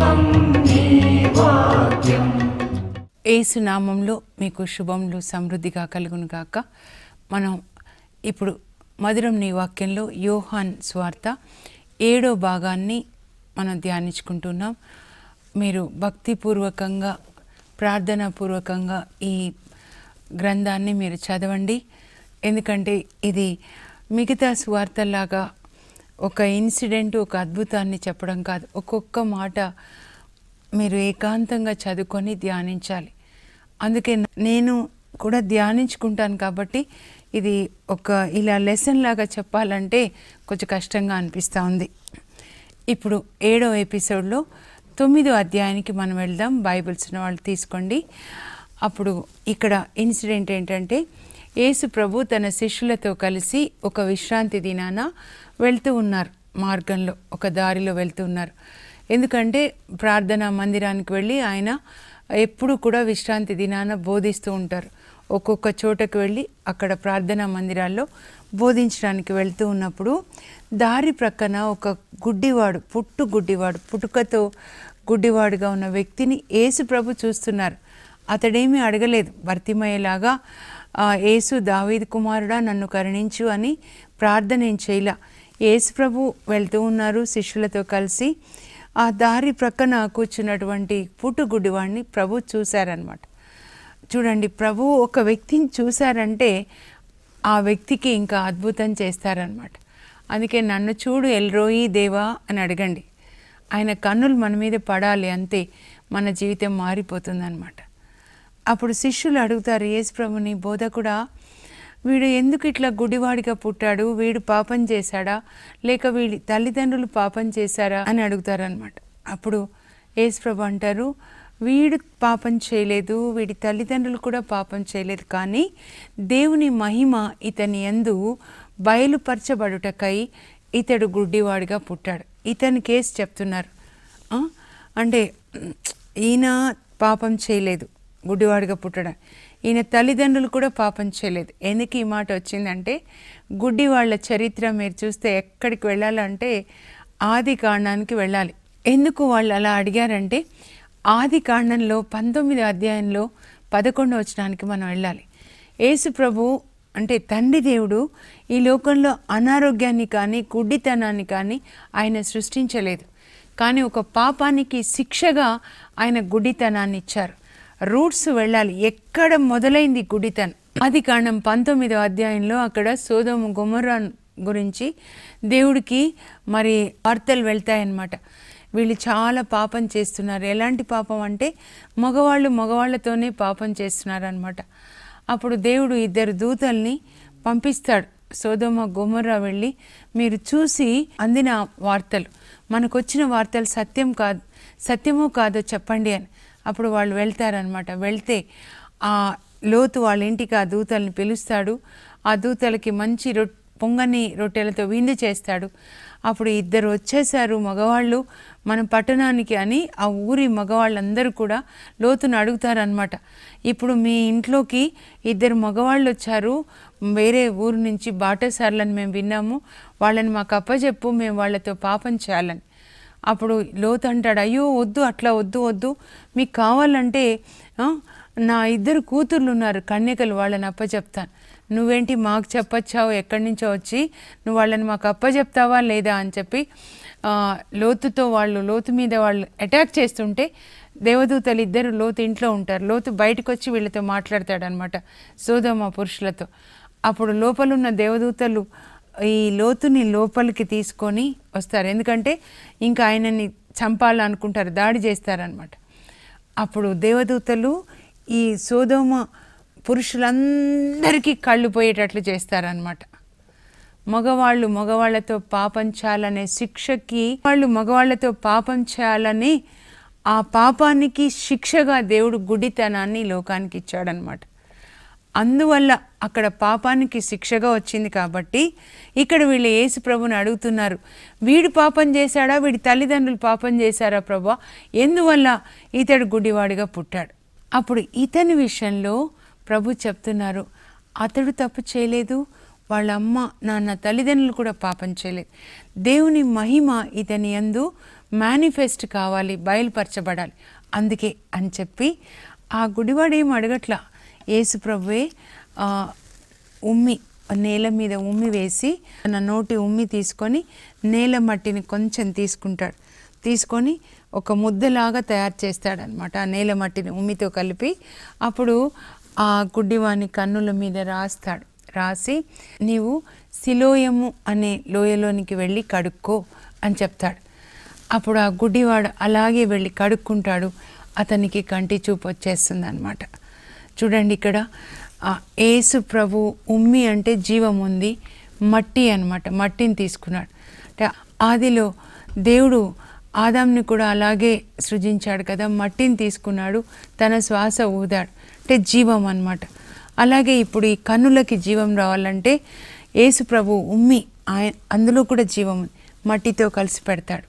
జీవం నీ వాక్యం ఏసు నామంలో మీకు శుభములు సమృద్ధిగా కలుగును గాక మనం ఇప్పుడు మధురం నీ వాక్యంలో యోహాన్ స్వార్త ఏడో భాగాన్ని మనం ధ్యానించుకుంటున్నాం మీరు భక్తిపూర్వకంగా ప్రార్థనాపూర్వకంగా ఈ గ్రంథాన్ని మీరు చదవండి ఎందుకంటే ఇది మిగతా స్వార్థలాగా ఒక ఇన్సిడెంట్ ఒక అద్భుతాన్ని చెప్పడం కాదు ఒక్కొక్క మాట మీరు ఏకాంతంగా చదువుకొని ధ్యానించాలి అందుకే నేను కూడా ధ్యానించుకుంటాను కాబట్టి ఇది ఒక ఇలా లెసన్ లాగా చెప్పాలంటే కొంచెం కష్టంగా అనిపిస్తూ ఉంది ఇప్పుడు ఏడో ఎపిసోడ్లో తొమ్మిదో అధ్యాయానికి మనం వెళ్దాం బైబిల్స్ ఉన్న వాళ్ళు తీసుకోండి అప్పుడు ఇక్కడ ఇన్సిడెంట్ ఏంటంటే యేసు ప్రభు తన శిష్యులతో కలిసి ఒక విశ్రాంతి దినాన వెళ్తూ ఉన్నారు మార్గంలో ఒక దారిలో వెళ్తూ ఉన్నారు ఎందుకంటే ప్రార్థనా మందిరానికి వెళ్ళి ఆయన ఎప్పుడు కూడా విశ్రాంతి దినాన బోధిస్తూ ఉంటారు ఒక్కొక్క చోటకు వెళ్ళి అక్కడ ప్రార్థనా మందిరాల్లో బోధించడానికి వెళ్తూ ఉన్నప్పుడు దారి ప్రక్కన ఒక గుడ్డివాడు పుట్టు గుడ్డివాడు పుట్టుకతో గుడ్డివాడుగా ఉన్న వ్యక్తిని యేసు ప్రభు చూస్తున్నారు అతడేమీ అడగలేదు భర్తిమయ్యేలాగా "ఆ, యేసు దావీద్ కుమారుడా నన్ను కరుణించు అని ప్రార్థన ఏం చేయలా యేసు ప్రభు వెళ్తూ ఉన్నారు శిష్యులతో కలిసి ఆ దారి ప్రక్కన కూర్చున్నటువంటి పుట్టుగుడ్డివాడిని ప్రభు చూశారనమాట చూడండి ప్రభు ఒక వ్యక్తిని చూశారంటే ఆ వ్యక్తికి ఇంకా అద్భుతం చేస్తారనమాట అందుకే నన్ను చూడు ఎల్రోయి దేవా అని అడగండి ఆయన కన్నులు మన మీద పడాలి అంతే మన జీవితం మారిపోతుందన్నమాట అప్పుడు శిష్యులు అడుగుతారు యేసు ప్రభుని బోధకుడా వీడు ఎందుకు ఇట్లా గుడివాడిగా పుట్టాడు వీడు పాపం చేశాడా లేక వీడి తల్లిదండ్రులు పాపం చేశారా అని అడుగుతారనమాట అప్పుడు యేసు ప్రభు అంటారు వీడు పాపం చేయలేదు వీడి తల్లిదండ్రులు కూడా పాపం చేయలేదు కానీ దేవుని మహిమ ఇతని యందు బయలుపరచబడుటకై ఇతడు గుడ్డివాడిగా పుట్టాడు ఇతని కేసు చెప్తున్నారు ఆ? అంటే ఈయన పాపం చేయలేదు గుడ్డివాడిగా పుట్టడం ఈయన తల్లిదండ్రులు కూడా పాపం చేయలేదు ఎందుకు ఈ మాట వచ్చిందంటే గుడ్డి వాళ్ళ చరిత్ర మీరు చూస్తే ఎక్కడికి వెళ్ళాలంటే ఆది కాండానికి వెళ్ళాలి ఎందుకు వాళ్ళు అలా అడిగారంటే ఆది కాండంలో పంతొమ్మిది అధ్యాయంలో పదకొండవ వచనానికి మనం వెళ్ళాలి యేసు ప్రభు అంటే తండ్రి దేవుడు ఈ లోకంలో అనారోగ్యాన్ని కానీ గుడ్డితనాన్ని కానీ ఆయన సృష్టించలేదు కానీ ఒక పాపానికి శిక్షగా ఆయన గుడ్డితనాన్ని ఇచ్చారు రూట్స్ వెళ్ళాలి ఎక్కడ మొదలైంది గుడితనం ఆది కాండం పంతొమ్మిదో అధ్యాయంలో అక్కడ సోదోము గుమర్రా గురించి దేవుడికి మరి వార్తలు వెళ్తాయన్నమాట వీళ్ళు చాలా పాపం చేస్తున్నారు ఎలాంటి పాపం అంటే మగవాళ్ళు మగవాళ్ళతోనే పాపం చేస్తున్నారనమాట అప్పుడు దేవుడు ఇద్దరు దూతల్ని పంపిస్తాడు సోదోమ గుమర్రా వెళ్ళి మీరు చూసి అందిన వార్తలు మనకు వచ్చిన వార్తలు సత్యం కాదు సత్యమో కాదో చెప్పండి అని అప్పుడు వాళ్ళు వెళ్తారనమాట వెళ్తే ఆ లోతు వాళ్ళ ఇంటికి ఆ దూతల్ని పిలుస్తాడు ఆ దూతలకి మంచి రొ పొంగని రొట్టెలతో విందు చేస్తాడు అప్పుడు ఇద్దరు వచ్చేసారు మగవాళ్ళు మన పట్టణానికి అని ఆ ఊరి మగవాళ్ళందరూ కూడా లోతును అడుగుతారనమాట ఇప్పుడు మీ ఇంట్లోకి ఇద్దరు మగవాళ్ళు వచ్చారు వేరే ఊరు నుంచి బాటసార్లని మేము విన్నాము వాళ్ళని మాకు అప్పచెప్పు మేము వాళ్ళతో పాపం చేయాలని అప్పుడు లోతు అంటాడు అయ్యో వద్దు అట్లా వద్దు వద్దు మీకు కావాలంటే ఆ, నా ఇద్దరు కూతుర్లు ఉన్నారు కన్యకలు వాళ్ళని అప్పచెప్తాను నువ్వేంటి మాకు చెప్పొచ్చావు ఎక్కడి నుంచో వచ్చి నువ్వు వాళ్ళని మాకు అప్పచెప్తావా లేదా అని చెప్పి ఆ, లోతుతో వాళ్ళు లోతు మీద వాళ్ళు అటాక్ చేస్తుంటే దేవదూతలు ఇద్దరు లోతు ఇంట్లో ఉంటారు లోతు బయటకు వచ్చి వీళ్ళతో మాట్లాడతాడనమాట సోదమ పురుషులతో అప్పుడు లోపలున్న దేవదూతలు ఈ లోతుని లోపలికి తీసుకొని వస్తారు ఎందుకంటే ఇంకా ఆయనని చంపాలనుకుంటారు దాడి చేస్తారనమాట అప్పుడు దేవదూతలు ఈ సోదోమ పురుషులందరికీ కళ్ళు పోయేటట్లు చేస్తారనమాట మగవాళ్ళు మగవాళ్ళతో పాపం చేయాలనే శిక్షకి వాళ్ళు మగవాళ్ళతో పాపం చేయాలని ఆ పాపానికి శిక్షగా దేవుడు గుడితనాన్ని లోకానికి ఇచ్చాడనమాట అందువల్ల అక్కడ పాపానికి శిక్షగా వచ్చింది కాబట్టి ఇక్కడ వీళ్ళు యేసు ప్రభుని అడుగుతున్నారు వీడు పాపం చేశాడా వీడి తల్లిదండ్రులు పాపం చేశారా ప్రభా ఎందువల్ల ఇతడు గుడివాడిగా పుట్టాడు అప్పుడు ఇతని విషయంలో ప్రభు చెప్తున్నారు అతడు తప్పు చేయలేదు వాళ్ళ అమ్మ నాన్న తల్లిదండ్రులు కూడా పాపం చేయలేదు దేవుని మహిమ ఇతని యందు మేనిఫెస్ట్ కావాలి బయలుపరచబడాలి అందుకే అని చెప్పి ఆ గుడివాడు ఏం అడగట్లా యేసు ప్రభువే ఆ, ఉమ్మి నేల మీద ఉమ్మి వేసి తన నోటి ఉమ్మి తీసుకొని నేల మట్టిని కొంచెం తీసుకుంటాడు తీసుకొని ఒక ముద్దలాగా తయారు చేస్తాడనమాట ఆ నేల మట్టిని ఉమ్మితో కలిపి అప్పుడు ఆ గుడ్డివాని కన్నుల మీద రాస్తాడు రాసి నీవు సిలోయము అనే లోయలోనికి వెళ్ళి కడుక్కో అని చెప్తాడు అప్పుడు ఆ గుడ్డివాడు అలాగే వెళ్ళి కడుక్కుంటాడు అతనికి కంటి చూపు వచ్చేస్తుంది అనమాట చూడండి ఇక్కడ ఆ యేసు ప్రభు ఉమ్మి అంటే జీవం ఉంది మట్టి అన్నమాట మట్టిని తీసుకున్నాడు అంటే ఆదిలో దేవుడు ఆదాంని కూడా అలాగే సృజించాడు కదా మట్టిని తీసుకున్నాడు తన శ్వాస ఊదాడు అంటే జీవం అన్నమాట అలాగే ఇప్పుడు ఈ కన్నులకి జీవం రావాలంటే యేసు ప్రభు ఉమ్మి ఆయన అందులో కూడా జీవం ఉంది మట్టితో కలిసి పెడతాడు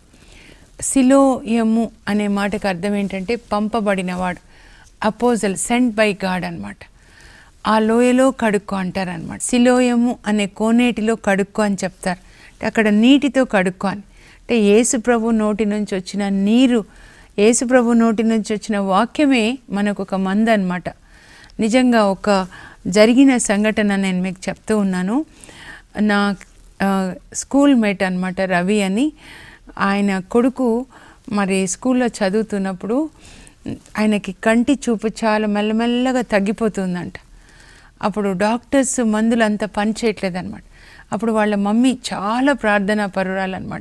సిలోయము అనే మాటకు అర్థం ఏంటంటే పంపబడినవాడు అపోజల్ సెంట్ బై గాడ్ అన్నమాట ఆ లోయలో కడుక్కో అంటారు అనమాట సిలోయము అనే కోనేటిలో కడుక్కో అని చెప్తారు అంటే అక్కడ నీటితో కడుక్కో అని అంటే యేసు ప్రభు నోటి నుంచి వచ్చిన నీరు యేసు ప్రభు నోటి నుంచి వచ్చిన వాక్యమే మనకు ఒక మంద అనమాట నిజంగా ఒక జరిగిన సంఘటన నేను మీకు చెప్తూ ఉన్నాను నా ఆ, స్కూల్ మేట్ అనమాట రవి అని ఆయన కొడుకు మరి స్కూల్లో చదువుతున్నప్పుడు ఆయనకి కంటి చూపు చాలా మెల్లమెల్లగా తగ్గిపోతుందంట అప్పుడు డాక్టర్స్ మందులు అంత పనిచేయట్లేదు అనమాట అప్పుడు వాళ్ళ మమ్మీ చాలా ప్రార్థనా పరురాలన్నమాట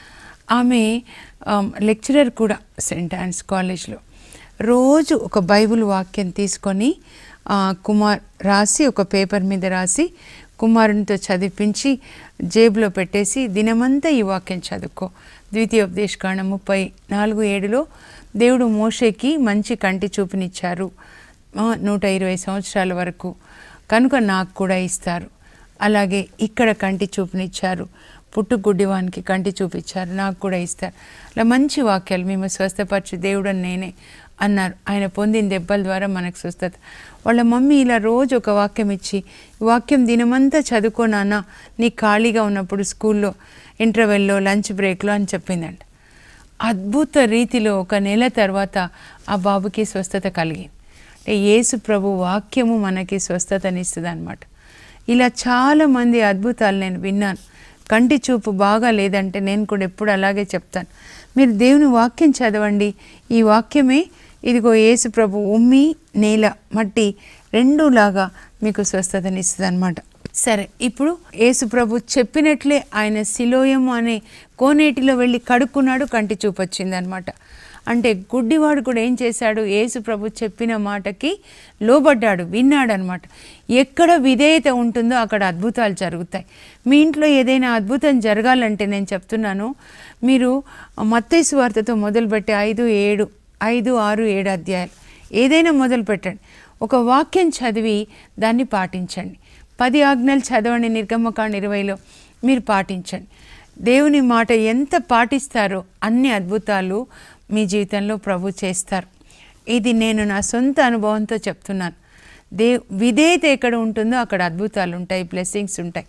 ఆమె లెక్చరర్ కూడా సెంట్ ఆన్స్ కాలేజ్లో రోజు ఒక బైబిల్ వాక్యం తీసుకొని ఆ, కుమార్ రాసి ఒక పేపర్ మీద రాసి కుమారునితో చదివించి జేబులో పెట్టేసి దినమంతా ఈ వాక్యం చదువుకో ద్వితీయోపదేశకాండం ముప్పై నాలుగు ఏడులో దేవుడు మోషేకి మంచి కంటి చూపునిచ్చారు ఆ, నూట ఇరవై సంవత్సరాల వరకు కనుక నాకు కూడా ఇస్తారు అలాగే ఇక్కడ కంటి చూపునిచ్చారు పుట్టుగుడ్డివానికి కంటి చూపించారు నాకు కూడా ఇస్తారు అలా మంచి వాక్యాలు మేము స్వస్థపరచు దేవుడు అని నేనే అన్నారు ఆయన పొందిన దెబ్బల ద్వారా మనకు స్వస్థత వాళ్ళ మమ్మీ ఇలా రోజు ఒక వాక్యం ఇచ్చి "ఈ వాక్యం దినమంతా చదువుకో నాన్న నీ ఖాళీగా ఉన్నప్పుడు స్కూల్లో ఇంటర్వెల్లో లంచ్ బ్రేక్లో అని చెప్పిందంట అద్భుత రీతిలో ఒక నెల తర్వాత ఆ బాబుకి స్వస్థత కలిగింది అంటే యేసు ప్రభు వాక్యము మనకి స్వస్థతనిస్తుంది అనమాట ఇలా చాలామంది అద్భుతాలు నేను విన్నాను కంటి చూపు బాగా లేదంటే నేను కూడా ఎప్పుడు అలాగే చెప్తాను మీరు దేవుని వాక్యం చదవండి ఈ వాక్యమే ఇదిగో యేసు ప్రభు ఉమ్మి నేల మట్టి రెండులాగా మీకు స్వస్థతనిస్తుంది అనమాట సరే ఇప్పుడు యేసు ప్రభు చెప్పినట్లే ఆయన సిలోయము అనే కోనేటిలో వెళ్ళి కడుక్కున్నాడు కంటి చూపు వచ్చిందనమాట అంటే గుడ్డివాడు కూడా ఏం చేశాడు యేసు ప్రభు చెప్పిన మాటకి లోబడ్డాడు విన్నాడు అనమాట ఎక్కడ విధేయత ఉంటుందో అక్కడ అద్భుతాలు జరుగుతాయి మీ ఇంట్లో ఏదైనా అద్భుతం జరగాలంటే నేను చెప్తున్నాను మీరు మత్తైసు వార్తతో మొదలుపెట్టి ఐదు ఏడు ఐదు ఆరు ఏడు అధ్యాయాలు ఏదైనా మొదలు పెట్టండి ఒక వాక్యం చదివి దాన్ని పాటించండి పది ఆజ్ఞలు చదవండి నిర్గమకాండ ఇరవైలో మీరు పాటించండి దేవుని మాట ఎంత పాటిస్తారో అన్ని అద్భుతాలు మీ జీవితంలో ప్రభు చేస్తారు ఇది నేను నా సొంత అనుభవంతో చెప్తున్నాను దే విధేయత ఎక్కడ ఉంటుందో అక్కడ అద్భుతాలు ఉంటాయి బ్లెస్సింగ్స్ ఉంటాయి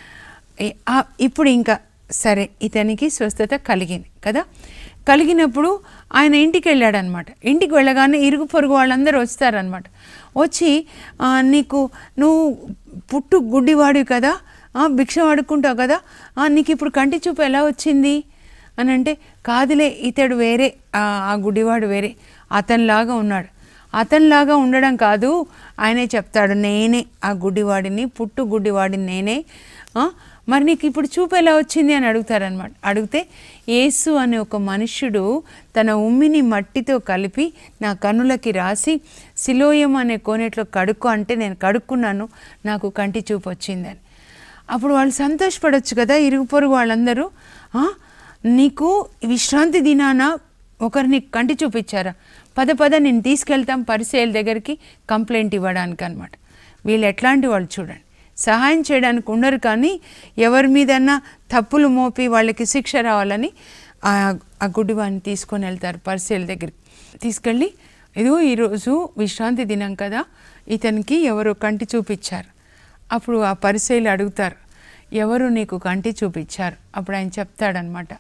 ఈ- ఆ- ఇప్పుడు ఇంకా సరే ఇతనికి స్వస్థత కలిగింది కదా కలిగినప్పుడు ఆయన ఇంటికి వెళ్ళాడనమాట ఇంటికి వెళ్ళగానే ఇరుగు పొరుగు వాళ్ళందరూ వస్తారనమాట వచ్చి "ఆ, నీకు నువ్వు పుట్టు గుడ్డివాడివి కదా ఆ, భిక్ష వాడుకుంటావు కదా ఆ, నీకు ఇప్పుడు కంటి చూపు ఎలా వచ్చింది అని అంటే కాదులే ఇతడు వేరే ఆ ఆ గుడ్డివాడు వేరే అతనిలాగా ఉన్నాడు అతనిలాగా ఉండడం కాదు ఆయనే చెప్తాడు నేనే ఆ గుడ్డివాడిని పుట్టు గుడ్డివాడిని నేనే ఆ, మరి నీకు ఇప్పుడు చూపు ఎలా వచ్చింది అని అడుగుతారనమాట అడిగితే యేసు అనే ఒక మనుష్యుడు తన ఉమ్మిని మట్టితో కలిపి నా కన్నులకి రాసి సిలోయం అనే కోనేట్లో కడుక్కో అంటే నేను కడుక్కున్నాను నాకు కంటి చూపు వచ్చిందని అప్పుడు వాళ్ళు సంతోషపడొచ్చు కదా ఇరుగు పొరుగు వాళ్ళందరూ "ఆ, నీకు విశ్రాంతి దినాన ఒకరు నీకు కంటి చూపించారా పద పద నేను తీసుకెళ్తాం పరిచయాల దగ్గరికి కంప్లైంట్ ఇవ్వడానికి అనమాట వీళ్ళు ఎట్లాంటి వాళ్ళు చూడండి సహాయం చేయడానికి ఉండరు కానీ ఎవరి మీదన్నా తప్పులు మోపి వాళ్ళకి శిక్ష రావాలని ఆ ఆ గుడ్డివాడిని తీసుకొని వెళ్తారు పరిచయాల దగ్గరికి తీసుకెళ్ళి ఇదిగో ఈరోజు విశ్రాంతి దినం కదా ఇతనికి ఎవరో కంటి చూపించారు అప్పుడు ఆ పరిచయలు అడుగుతారు ఎవరు నీకు కంటి చూపించారు అప్పుడు ఆయన చెప్తాడనమాట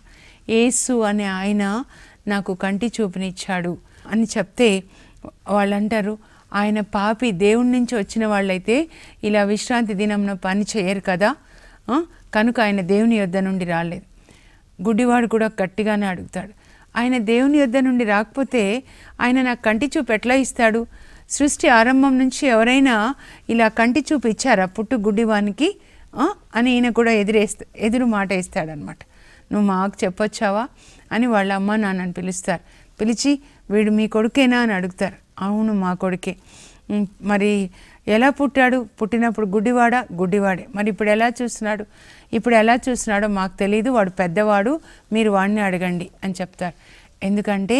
యేసు అనే ఆయన నాకు కంటి చూపునిచ్చాడు అని చెప్తే వాళ్ళు అంటారు ఆయన పాపి దేవుడి నుంచి వచ్చిన వాళ్ళైతే ఇలా విశ్రాంతి దినంలో పని చేయరు కదా ఆ? కనుక ఆయన దేవుని యొద్ద నుండి రాలేదు గుడ్డివాడు కూడా గట్టిగానే అడుగుతాడు ఆయన దేవుని యొద్ద నుండి రాకపోతే ఆయన నాకు కంటి చూపు ఎట్లా ఇస్తాడు సృష్టి ఆరంభం నుంచి ఎవరైనా ఇలా కంటి చూపు ఇచ్చారా పుట్టు గుడ్డివానికి ఆ? అని ఈయన కూడా ఎదురేస్తా ఎదురు మాట ఇస్తాడనమాట నువ్వు మాకు చెప్పొచ్చావా అని వాళ్ళ అమ్మ నాన్నని పిలుస్తారు పిలిచి వీడు మీ కొడుకేనా అని అడుగుతారు అవును మా కొడుకే "ఉమ్, మరి ఎలా పుట్టాడు పుట్టినప్పుడు గుడ్డివాడా గుడ్డివాడే మరి ఇప్పుడు ఎలా చూస్తున్నాడు ఇప్పుడు ఎలా చూస్తున్నాడో మాకు తెలియదు వాడు పెద్దవాడు మీరు వాడిని అడగండి అని చెప్తారు ఎందుకంటే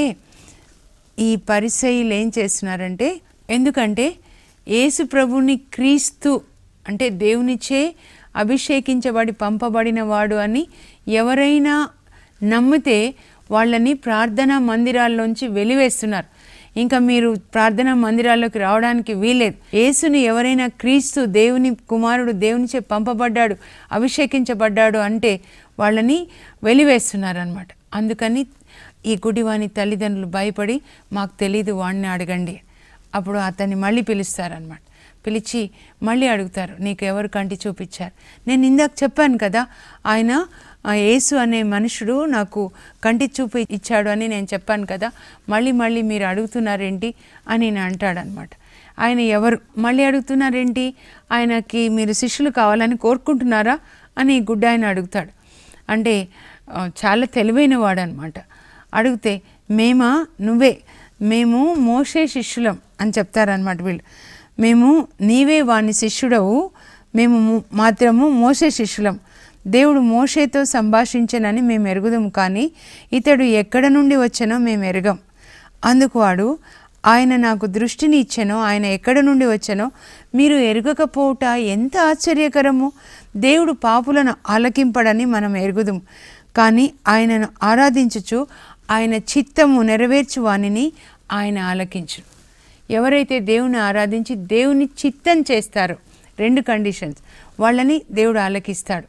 ఈ పరిసయులు ఏం చేస్తున్నారంటే ఎందుకంటే యేసు ప్రభుని క్రీస్తు అంటే దేవునిచే అభిషేకించబడి పంపబడిన వాడు అని ఎవరైనా నమ్మితే వాళ్ళని ప్రార్థనా మందిరాల్లోంచి వెలివేస్తున్నారు ఇంకా మీరు ప్రార్థనా మందిరాల్లోకి రావడానికి వీలేదు యేసుని ఎవరైనా క్రీస్తు దేవుని కుమారుడు దేవునిచే పంపబడ్డాడు అభిషేకించబడ్డాడు అంటే వాళ్ళని వెలివేస్తున్నారనమాట అందుకని ఈ గుడివాని తల్లిదండ్రులు భయపడి మాకు తెలీదు వాడిని అడగండి అప్పుడు అతన్ని మళ్ళీ పిలుస్తారనమాట పిలిచి మళ్ళీ అడుగుతారు నీకు ఎవరు కంటి చూపించారు నేను ఇందాక చెప్పాను కదా ఆయన ఆ యేసు అనే మనుషుడు నాకు కంటి చూపు ఇచ్చాడు అని నేను చెప్పాను కదా మళ్ళీ మళ్ళీ మీరు అడుగుతున్నారేంటి అని నేను అంటాడనమాట ఆయన ఎవరు మళ్ళీ అడుగుతున్నారేంటి ఆయనకి మీరు శిష్యులు కావాలని కోరుకుంటున్నారా అని ఈ గుడ్డ ఆయన అడుగుతాడు అంటే ఆ, చాలా తెలివైన వాడనమాట అడిగితే మేమా నువ్వే మేము మోషే శిష్యులం అని చెప్తారనమాట వీళ్ళు మేము నీవే వాని శిష్యుడవు మేము ము- మాత్రము మోసే శిష్యులం దేవుడు మోషేతో సంభాషించనని మేము ఎరుగుదాం కానీ ఇతడు ఎక్కడ నుండి వచ్చానో మేము ఎరగం అందుకు వాడు ఆయన నాకు దృష్టిని ఇచ్చానో ఆయన ఎక్కడ నుండి వచ్చానో మీరు ఎరగకపోవుట ఎంత ఆశ్చర్యకరము దేవుడు పాపులను ఆలకింపడని మనం ఎరుగుదుం కానీ ఆయనను ఆరాధించుచు ఆయన చిత్తము నెరవేర్చు వానిని ఆయన ఆలకించు ఎవరైతే దేవుని ఆరాధించి దేవుని చిత్తం చేస్తారో రెండు కండిషన్స్ వాళ్ళని దేవుడు ఆలకిస్తాడు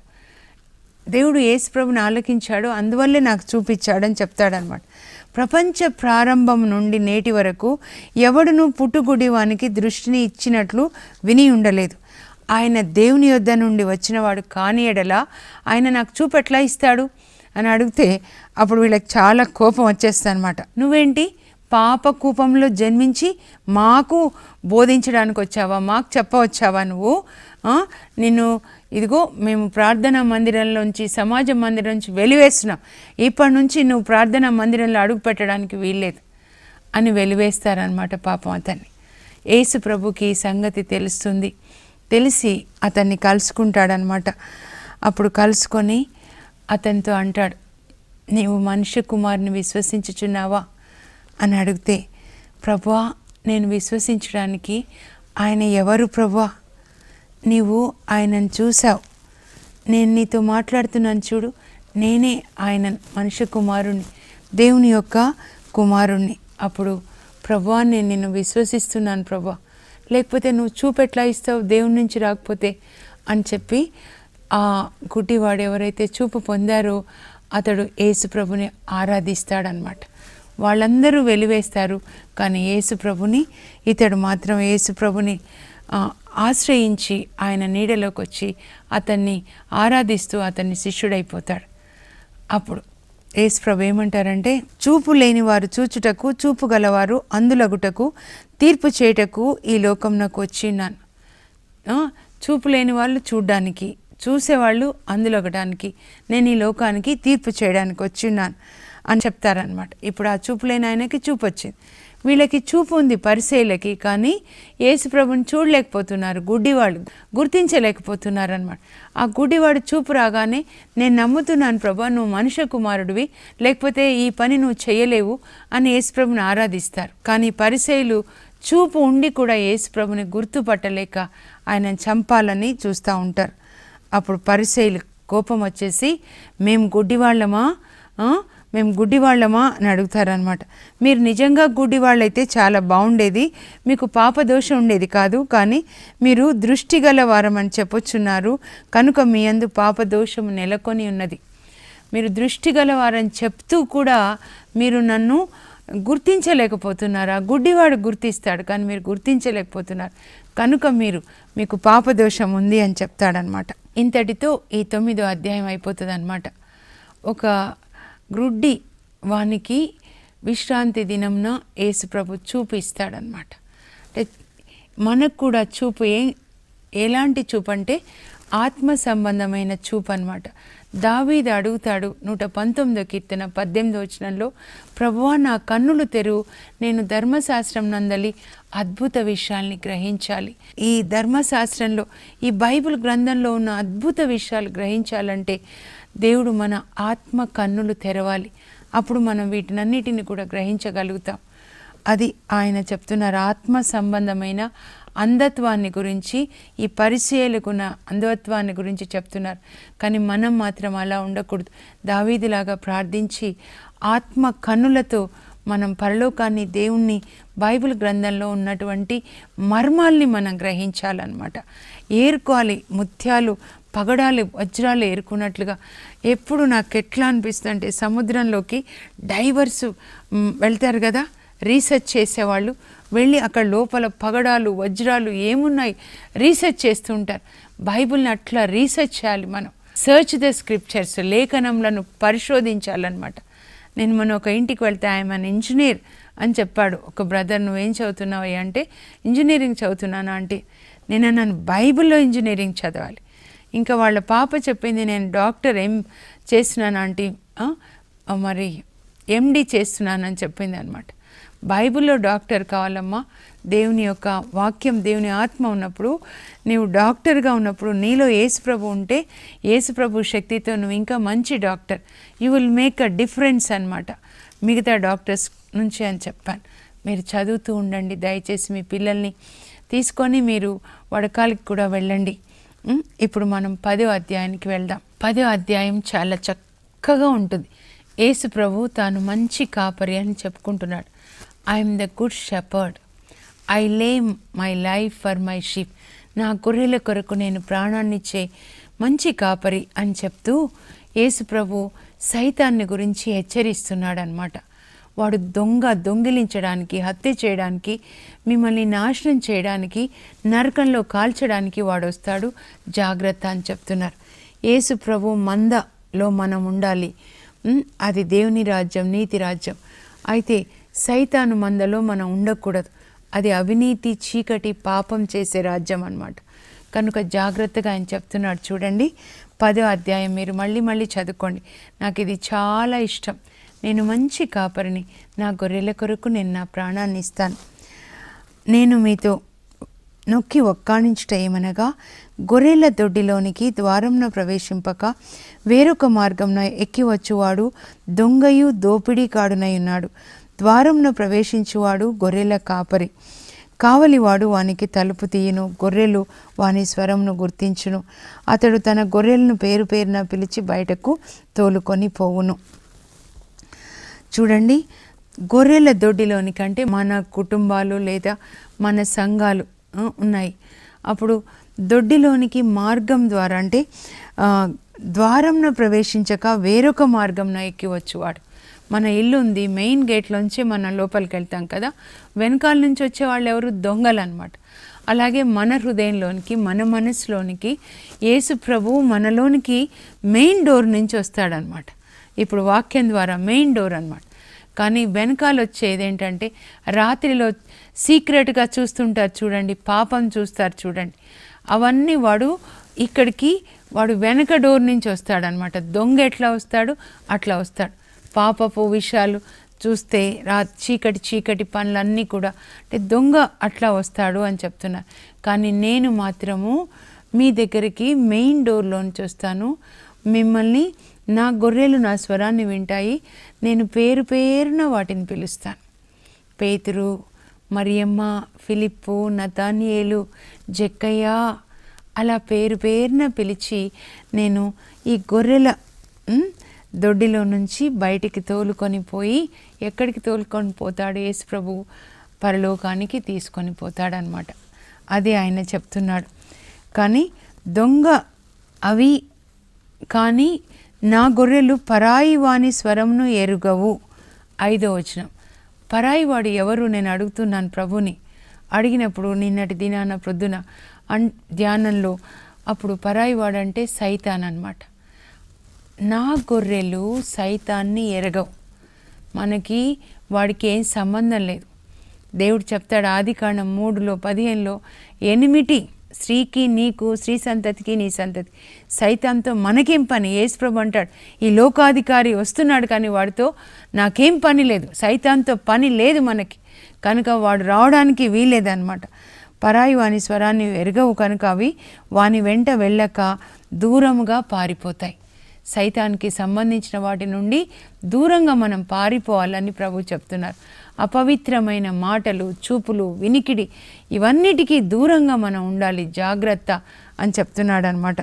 దేవుడు యేసు ప్రభుని ఆలకించాడు అందువల్లే నాకు చూపించాడని చెప్తాడనమాట ప్రపంచ ప్రారంభం నుండి నేటి వరకు ఎవడును పుట్టుగుడి వానికి దృష్టిని ఇచ్చినట్లు విని ఉండలేదు ఆయన దేవుని యొద్ద నుండి వచ్చినవాడు కాని ఎడలా ఆయన నాకు చూపెట్లా ఇస్తాడు అని అడిగితే అప్పుడు వీళ్ళకి చాలా కోపం వచ్చేస్తుంది అనమాట నువ్వేంటి పాప కూపంలో జన్మించి మాకు బోధించడానికి వచ్చావా మాకు చెప్పవచ్చావా నువ్వు ఆ? నిన్ను ఇదిగో మేము ప్రార్థనా మందిరంలోంచి సమాజ మందిరం నుంచి వెలివేస్తున్నాం ఇప్పటి నుంచి నువ్వు ప్రార్థనా మందిరంలో అడుగు పెట్టడానికి వీల్లేదు అని వెలివేస్తారనమాట పాపం అతన్ని యేసు ప్రభుకి ఈ సంగతి తెలుస్తుంది తెలిసి అతన్ని కలుసుకుంటాడనమాట అప్పుడు కలుసుకొని అతనితో అంటాడు నీవు మనుష్య కుమారుని విశ్వసించుచున్నావా అని అడిగితే ప్రభువా నేను విశ్వసించడానికి ఆయన ఎవరు ప్రభువా నీవు ఆయనను చూసావు నేను నీతో మాట్లాడుతున్నాను చూడు నేనే ఆయన మనుష్య కుమారుణ్ణి దేవుని యొక్క కుమారుణ్ణి అప్పుడు ప్రభా నేను నిన్ను విశ్వసిస్తున్నాను ప్రభా లేకపోతే నువ్వు చూపెట్లా ఇస్తావు దేవుని నుంచి రాకపోతే అని చెప్పి ఆ గుడ్డివాడు ఎవరైతే చూపు పొందారో అతడు యేసు ప్రభుని ఆరాధిస్తాడనమాట వాళ్ళందరూ వెలివేస్తారు కానీ యేసు ప్రభుని ఇతడు మాత్రం యేసు ప్రభుని ఆ, ఆశ్రయించి ఆయన నీడలోకి వచ్చి అతన్ని ఆరాధిస్తూ అతన్ని శిష్యుడైపోతాడు అప్పుడు యేసు ప్రభు ఏమంటారంటే చూపు లేని వారు చూచుటకు చూపు గలవారు అందులగుటకు తీర్పు చేయుటకు ఈ లోకంలోకి వచ్చిన్నాను ఆ, చూపు లేని వాళ్ళు చూడ్డానికి చూసేవాళ్ళు అందులోగడానికి నేను ఈ లోకానికి తీర్పు చేయడానికి వచ్చిన్నాను అని చెప్తారనమాట ఇప్పుడు ఆ చూపు లేని ఆయనకి చూపు వచ్చింది వీళ్ళకి చూపు ఉంది పరిసేలకి కానీ యేసు ప్రభుని చూడలేకపోతున్నారు గుడ్డివాళ్ళు గుర్తించలేకపోతున్నారు అనమాట ఆ గుడ్డివాడు చూపు రాగానే నేను నమ్ముతున్నాను ప్రభా నువ్వు మనుష్య కుమారుడివి లేకపోతే ఈ పని నువ్వు చేయలేవు అని యేసు ప్రభుని ఆరాధిస్తారు కానీ పరిసేయులు చూపు ఉండి కూడా యేసు ప్రభుని గుర్తుపట్టలేక ఆయనను చంపాలని చూస్తూ ఉంటారు అప్పుడు పరిసైలు కోపం వచ్చేసి మేము గుడ్డివాళ్ళమా ఆ? మేము గుడ్డివాళ్ళమా అని అడుగుతారనమాట మీరు నిజంగా గుడ్డివాళ్ళైతే చాలా బాగుండేది మీకు పాపదోషం ఉండేది కాదు కానీ మీరు దృష్టి గల వారమని చెప్పొచ్చున్నారు కనుక మీ అందు పాపదోషము నెలకొని ఉన్నది మీరు దృష్టి గలవారని చెప్తూ కూడా మీరు నన్ను గుర్తించలేకపోతున్నారా గుడ్డివాడు గుర్తిస్తాడు కానీ మీరు గుర్తించలేకపోతున్నారు కనుక మీరు మీకు పాపదోషం ఉంది అని చెప్తాడనమాట ఇంతటితో ఈ తొమ్మిదో అధ్యాయం అయిపోతుంది అనమాట ఒక గ్రుడ్డి వానికి విశ్రాంతి దినంన యేసు ప్రభు చూపు ఇస్తాడనమాట అంటే మనకు కూడా చూపు ఏ ఎలాంటి చూపు అంటే ఆత్మ సంబంధమైన చూపు అనమాట దావీది అడుగుతాడు నూట పంతొమ్మిదో కీర్తన పద్దెనిమిదో వచనంలో ప్రభువా నా కన్నులు తెరువు నేను ధర్మశాస్త్రం నందలి అద్భుత విషయాల్ని గ్రహించాలి ఈ ధర్మశాస్త్రంలో ఈ బైబిల్ గ్రంథంలో ఉన్న అద్భుత విషయాలు గ్రహించాలంటే దేవుడు మన ఆత్మ కన్నులు తెరవాలి అప్పుడు మనం వీటినన్నిటిని కూడా గ్రహించగలుగుతాం అది ఆయన చెప్తున్నారు ఆత్మ సంబంధమైన అంధత్వాన్ని గురించి ఈ పరిచయలకున్న అంధత్వాన్ని గురించి చెప్తున్నారు కానీ మనం మాత్రం అలా ఉండకూడదు దావీదిలాగా ప్రార్థించి ఆత్మ కన్నులతో మనం పరలోకాన్ని దేవుణ్ణి బైబిల్ గ్రంథంలో ఉన్నటువంటి మర్మాల్ని మనం గ్రహించాలన్నమాట ఏరుకోవాలి ముత్యాలు పగడాలు వజ్రాలు ఏరుకున్నట్లుగా ఎప్పుడు నాకు ఎట్లా అనిపిస్తుంది అంటే సముద్రంలోకి డైవర్స్ మ్, వెళ్తారు కదా రీసెర్చ్ చేసేవాళ్ళు వెళ్ళి అక్కడ లోపల పగడాలు వజ్రాలు ఏమున్నాయి రీసెర్చ్ చేస్తూ ఉంటారు బైబిల్ని అట్లా రీసెర్చ్ చేయాలి మనం సర్చ్ ద స్క్రిప్చర్స్ లేఖనములను పరిశోధించాలన్నమాట నేను మొన్న ఒక ఇంటికి వెళ్తే ఆయన ఇంజనీర్ అని చెప్పాడు ఒక బ్రదర్ నువ్వేం చదువుతున్నావు అంటే ఇంజనీరింగ్ చదువుతున్నాను అంటే నేను అన్నాను బైబిల్లో ఇంజనీరింగ్ చదవాలి ఇంకా వాళ్ళ పాప చెప్పింది నేను డాక్టర్ ఏం చేస్తున్నాను ఆంటీ ఆ, ఆ, మరి ఎండి చేస్తున్నానని చెప్పింది అనమాట బైబిల్లో డాక్టర్ కావాలమ్మా దేవుని యొక్క వాక్యం దేవుని ఆత్మ ఉన్నప్పుడు నీవు డాక్టర్గా ఉన్నప్పుడు నీలో యేసుప్రభు ఉంటే యేసుప్రభు శక్తితో నువ్వు ఇంకా మంచి doctor you will make a difference అనమాట మిగతా డాక్టర్స్ నుంచి అని చెప్పాను మీరు చదువుతూ ఉండండి దయచేసి మీ పిల్లల్ని తీసుకొని మీరు వడకాలకి కూడా వెళ్ళండి ఉం? ఇప్పుడు మనం పదో అధ్యాయానికి వెళ్దాం పదో అధ్యాయం చాలా చక్కగా ఉంటుంది యేసు ప్రభు తాను మంచి కాపరి అని చెప్పుకుంటున్నాడు I'm the good shepherd I lay my life for my sheep నా గొర్రెల కొరకు నేను ప్రాణాన్నిచ్చే మంచి కాపరి అని చెప్తూ యేసు ప్రభు సైతాన్ని గురించి హెచ్చరిస్తున్నాడు అనమాట వాడు దొంగ దొంగిలించడానికి హత్య చేయడానికి మిమ్మల్ని నాశనం చేయడానికి నరకంలో కాల్చడానికి వాడు వస్తాడు జాగ్రత్త అని చెప్తున్నారు యేసు ప్రభు మందలో మనం ఉండాలి ఉమ్, అది దేవుని రాజ్యం నీతి రాజ్యం అయితే సైతాను మందలో మనం ఉండకూడదు అది అవినీతి చీకటి పాపం చేసే రాజ్యం అన్నమాట కనుక జాగ్రత్తగా ఆయన చెప్తున్నాడు చూడండి పదో అధ్యాయం మీరు మళ్ళీ మళ్ళీ చదువుకోండి నాకు ఇది చాలా ఇష్టం నేను మంచి కాపరిని నా గొర్రెల కొరకు నేను నా ప్రాణాన్ని ఇస్తాను నేను మీతో నొక్కి ఒక్కాణించుట ఏమనగా గొర్రెల దొడ్డిలోనికి ద్వారంను ప్రవేశింపక వేరొక మార్గంన ఎక్కి వచ్చువాడు దొంగయు దోపిడీ కాడునై ఉన్నాడు ద్వారంను ప్రవేశించువాడు గొర్రెల కాపరి కావలివాడు వానికి తలుపు తీయును గొర్రెలు వాని స్వరంను గుర్తించును అతడు తన గొర్రెలను పేరు పేరున పిలిచి బయటకు తోలుకొని పోవును చూడండి గొర్రెల దొడ్డిలోని కంటే మన కుటుంబాలు లేదా మన సంఘాలు ఆ, ఉన్నాయి అప్పుడు దొడ్డిలోనికి మార్గం ద్వారా అంటే ఆ, ద్వారంను ప్రవేశించక వేరొక మార్గంన ఎక్కివచ్చు వాడు మన ఇల్లు ఉంది మెయిన్ గేట్లోంచి మనం లోపలికి వెళ్తాం కదా వెనకాల నుంచి వచ్చే వాళ్ళు ఎవరు దొంగలు అనమాట అలాగే మన హృదయంలోనికి మన మనసులోనికి యేసు ప్రభువు మనలోనికి మెయిన్ డోర్ నుంచి వస్తాడనమాట ఇప్పుడు వాక్యం ద్వారా మెయిన్ డోర్ అన్నమాట కానీ వెనకాల వచ్చేది ఏంటంటే రాత్రిలో సీక్రెట్గా చూస్తుంటారు చూడండి పాపం చూస్తారు చూడండి అవన్నీ వాడు ఇక్కడికి వాడు వెనక డోర్ నుంచి వస్తాడనమాట దొంగ ఎట్లా వస్తాడు అట్లా వస్తాడు పాపపు విషయాలు చూస్తే రా చీకటి చీకటి పనులన్నీ కూడా అంటే దొంగ అట్లా వస్తాడు అని చెప్తున్నారు కానీ నేను మాత్రము మీ దగ్గరికి మెయిన్ డోర్లోంచి వస్తాను మిమ్మల్ని నా గొర్రెలు నా స్వరాన్ని వింటాయి నేను పేరు పేరున వాటిని పిలుస్తాను పేతురు మరియమ్మ ఫిలిప్పు నతానియేలు జక్కయ్య అలా పేరు పేరున పిలిచి నేను ఈ గొర్రెల ఉమ్, దొడ్డిలో నుంచి బయటికి తోలుకొని పోయి ఎక్కడికి తోలుకొని పోతాడు యేసు ప్రభు పరలోకానికి తీసుకొని పోతాడనమాట అది ఆయన చెప్తున్నాడు కానీ దొంగ అవి కానీ నా గొర్రెలు పరాయి వాని స్వరంను ఎరుగవు ఐదో వచనం పరాయి వాడు ఎవరు నేను అడుగుతున్నాను ప్రభుని అడిగినప్పుడు నిన్నటి దినాన ప్రొద్దున అన్ ధ్యానంలో అప్పుడు పరాయి వాడంటే సైతాన్ అన్నమాట నా గొర్రెలు సైతాన్ని ఎరగవు మనకి వాడికి ఏం సంబంధం లేదు దేవుడు చెప్తాడు ఆది కాండం మూడులో పదిహేనులో ఎనిమిటి స్త్రీకి నీకు స్త్రీ సంతతికి నీ సంతతి సైతాంతో మనకేం పని యేసుప్రభు అంటాడు ఈ లోకాధికారి వస్తున్నాడు కానీ వాడితో నాకేం పని లేదు సైతాంతో పని లేదు మనకి కనుక వాడు రావడానికి వీలేదన్నమాట పరాయి వాని స్వరాన్ని ఎరగవు కనుక అవి వాని వెంట వెళ్ళక దూరముగా పారిపోతాయి సైతానికి సంబంధించిన వాటి నుండి దూరంగా మనం పారిపోవాలని ప్రభు చెప్తున్నారు అపవిత్రమైన మాటలు చూపులు వినికిడి ఇవన్నిటికీ దూరంగా మనం ఉండాలి జాగ్రత్త అని చెప్తున్నాడు అనమాట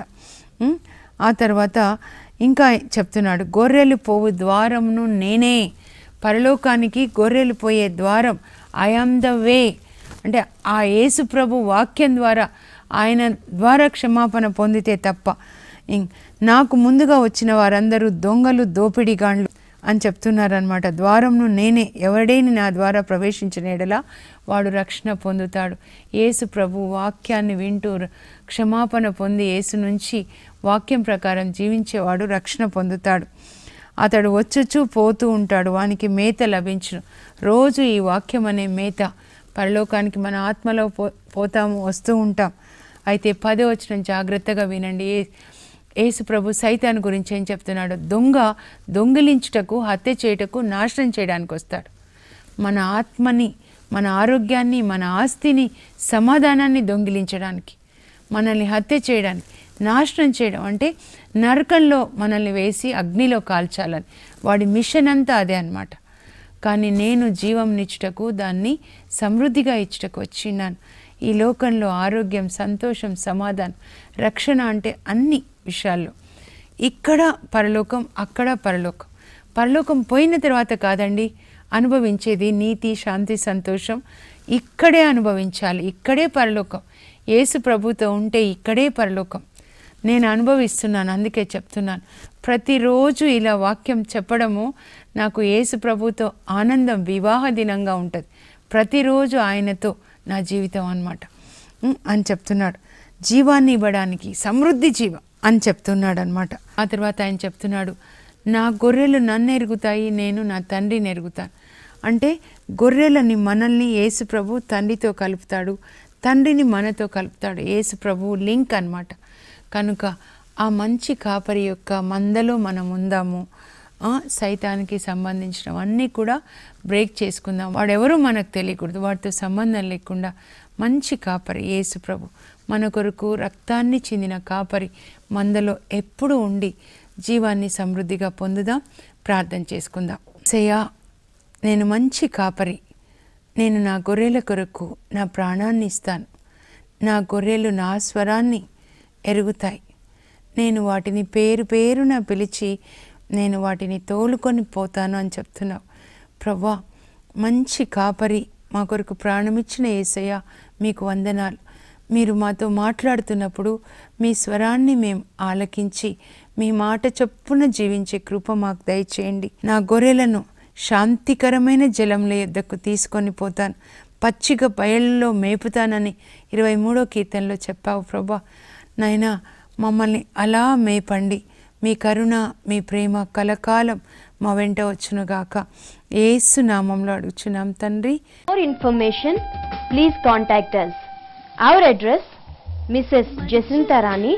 ఆ తర్వాత ఇంకా చెప్తున్నాడు గొర్రెలు పోవు ద్వారమును నేనే పరలోకానికి గొర్రెలు పోయే ద్వారం ఐ ఆమ్ ద వే అంటే ఆ యేసు ప్రభు వాక్యం ద్వారా ఆయన ద్వారా క్షమాపణ పొందితే తప్ప ఇం- నాకు ముందుగా వచ్చిన వారందరూ దొంగలు దోపిడిగాండ్లు అని చెప్తున్నారనమాట ద్వారంను నేనే ఎవడేని నా ద్వారా ప్రవేశించిన ఎడల వాడు రక్షణ పొందుతాడు యేసు ప్రభు వాక్యాన్ని వింటూ ర- క్షమాపణ పొంది యేసు నుంచి వాక్యం ప్రకారం జీవించేవాడు రక్షణ పొందుతాడు అతడు వచ్చుచు పోతూ ఉంటాడు వానికి మేత లభించును రోజు ఈ వాక్యం అనే మేత పరలోకానికి మన ఆత్మలో పో పోతాము వస్తూ ఉంటాం అయితే పదే వచ్చిన జాగ్రత్తగా వినండి ఏ యేసు ప్రభు సైతాన్ గురించి ఏం చెప్తున్నాడు దొంగ దొంగిలించుటకు హత్య చేయుటకు నాశనం చేయడానికి వస్తాడు మన ఆత్మని మన ఆరోగ్యాన్ని మన ఆస్తిని సమాధానాన్ని దొంగిలించడానికి మనల్ని హత్య చేయడానికి నాశనం చేయడం అంటే నరకంలో మనల్ని వేసి అగ్నిలో కాల్చాలని వాడి మిషన్ అంతా అదే అన్నమాట కానీ నేను జీవంనిచ్చుటకు దాన్ని సమృద్ధిగా ఇచ్చుటకు వచ్చినాను ఈ లోకంలో ఆరోగ్యం సంతోషం సమాధానం రక్షణ అంటే అన్ని విషయాల్లో ఇక్కడ పరలోకం అక్కడ పరలోకం పరలోకం పోయిన తర్వాత కాదండి అనుభవించేది నీతి శాంతి సంతోషం ఇక్కడే అనుభవించాలి ఇక్కడే పరలోకం యేసు ప్రభుతో ఉంటే ఇక్కడే పరలోకం నేను అనుభవిస్తున్నాను అందుకే చెప్తున్నాను ప్రతిరోజు ఇలా వాక్యం చెప్పడము నాకు యేసు ప్రభుతో ఆనందం వివాహ దినంగా ఉంటుంది ప్రతిరోజు ఆయనతో నా జీవితం అన్నమాట ఉమ్, అని చెప్తున్నాడు జీవాన్ని ఇవ్వడానికి సమృద్ధి జీవ అని చెప్తున్నాడు అనమాట ఆ తర్వాత ఆయన చెప్తున్నాడు నా గొర్రెలు నన్ను ఎరుగుతాయి నేను నా తండ్రిని ఎరుగుతాను అంటే గొర్రెలని మనల్ని యేసు ప్రభు తండ్రితో కలుపుతాడు తండ్రిని మనతో కలుపుతాడు యేసు ప్రభు లింక్ అన్నమాట కనుక ఆ మంచి కాపరి యొక్క మందలో మనం ఉందాము ఆ, సైతానికి సంబంధించినవన్నీ కూడా బ్రేక్ చేసుకుందాం వాడెవరో మనకు తెలియకూడదు వాటితో సంబంధం లేకుండా మంచి కాపరి యేసు ప్రభు మన కొరకు రక్తాన్ని చెందిన కాపరి మందలో ఎప్పుడు ఉండి జీవాన్ని సమృద్ధిగా పొందుదాం ప్రార్థన చేసుకుందాం సయ్యా నేను మంచి కాపరి నేను నా గొర్రెల కొరకు నా ప్రాణాన్ని ఇస్తాను నా గొర్రెలు నా స్వరాన్ని ఎరుగుతాయి నేను వాటిని పేరు పేరున పిలిచి నేను వాటిని తోలుకొని పోతాను అని చెప్తున్నావు ప్రవ్వా మంచి కాపరి మా కొరకు ప్రాణమిచ్చిన ఏసయ్య మీకు వందనాలు మీరు మాతో మాట్లాడుతున్నప్పుడు మీ స్వరాన్ని మేము ఆలకించి మీ మాట చొప్పున జీవించే కృప మాకు దయచేయండి నా గొర్రెలను శాంతికరమైన జలంల యొద్దకు తీసుకొని పోతాను పచ్చిక బయళ్ళలో మేపుతానని ఇరవై మూడో కీర్తనలో చెప్పావు ప్రభా నాయనా మమ్మల్ని అలా మేపండి మీ కరుణ మీ ప్రేమ కలకాలం మా వెంట వచ్చునుగాక ఏసు నామంలో అడుగుచున్నాం తండ్రి For information, please contact us. Our address Mrs. Jacinta Rani,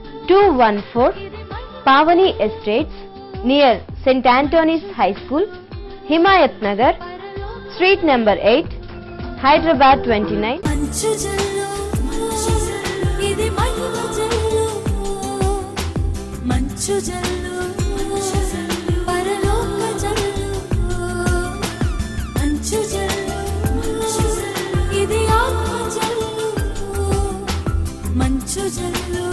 214 Pavani Estates, near St. Anthony's High School, Himayat Nagar, Street number 8, Hyderabad 29. మంచు జల్లు ఇది మహిమ జల్లు మంచు జల్లు పరలోక జల్లు మంచు జల్లు ఇది ఆత్మ జల్లు మంచు జల్లు